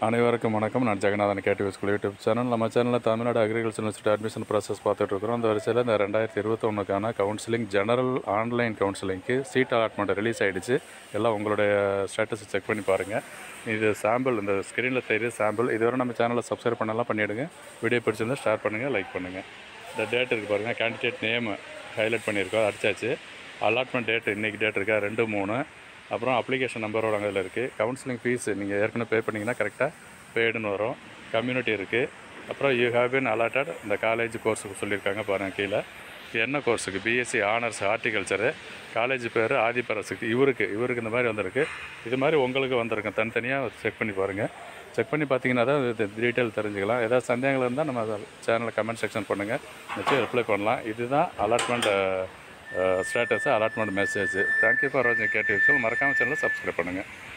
அனைவருக்கும் வணக்கம் நான் Jagannathan KTV school YouTube channel நம்ம சேனலில் Tamil Nadu agriculture university admission process பார்த்துட்டு இருக்கிறோம் அந்த வரிசையில் இந்த ரெண்டாயிரத்தி இருபத்தொன்னுக்கான கவுன்சிலிங் ஜெனரல் ஆன்லைன் கவுன்சிலிங்க்கு சீட் அலாட்மெண்ட் ரிலீஸ் ஆகிடுச்சு எல்லாம் உங்களுடைய ஸ்டேட்டஸை செக் பண்ணி பாருங்கள் இது சாம்பிள் இந்த ஸ்க்ரீனில் தெரியுது சாம்பிள் இதுவரை நம்ம சேனலை சப்ஸ்கிரைப் பண்ணலாம் பண்ணிவிடுங்க வீடியோ பிடிச்சிருந்தா ஷேர் பண்ணுங்கள் லைக் பண்ணுங்கள் இந்த டேட் இருக்குது பாருங்கள் கேண்டிடேட் நேமு ஹைலைட் பண்ணியிருக்கோம் அடிச்சாச்சு அலாட்மெண்ட் டேட் இன்றைக்கி டேட் இருக்கா ரெண்டு மூணு அப்புறம் அப்ளிகேஷன் நம்பரோட அங்கே இதில் இருக்குது கவுன்சிலிங் ஃபீஸ் நீங்கள் ஏற்கனவே பே பண்ணிங்கன்னா கரெக்டாக பேடுன்னு வரும் கம்யூனிட்டி இருக்குது அப்புறம் யூ ஹேவ் பின் அலாட்டட் இந்த காலேஜ் கோர்ஸுக்கு சொல்லியிருக்காங்க பாருங்கள் கீழே இது என்ன கோர்ஸுக்கு பிஎஸ்சி ஆனர்ஸ் ஹார்டிகல்ச்சரு காலேஜ் பேர் ஆதிபரசுக்கு இவருக்கு இவருக்கு இந்த மாதிரி வந்திருக்கு இது மாதிரி உங்களுக்கு வந்திருக்கு தனித்தனியாக செக் பண்ணி பாருங்கள் செக் பண்ணி பார்த்தீங்கன்னா தான் இது டீட்டெயில் தெரிஞ்சுக்கலாம் ஏதாவது சந்தேகங்கள் இருந்தால் நம்ம சேனலில் கமெண்ட் செக்ஷன் பண்ணுங்கள் நிச்சயம் ரிப்ளை பண்ணலாம் இதுதான் allotment status allotment message thank you for வாட்சிங் கேட்டு மறக்காமல் சேனலை சப்ஸ்கிரைப் பண்ணுங்கள்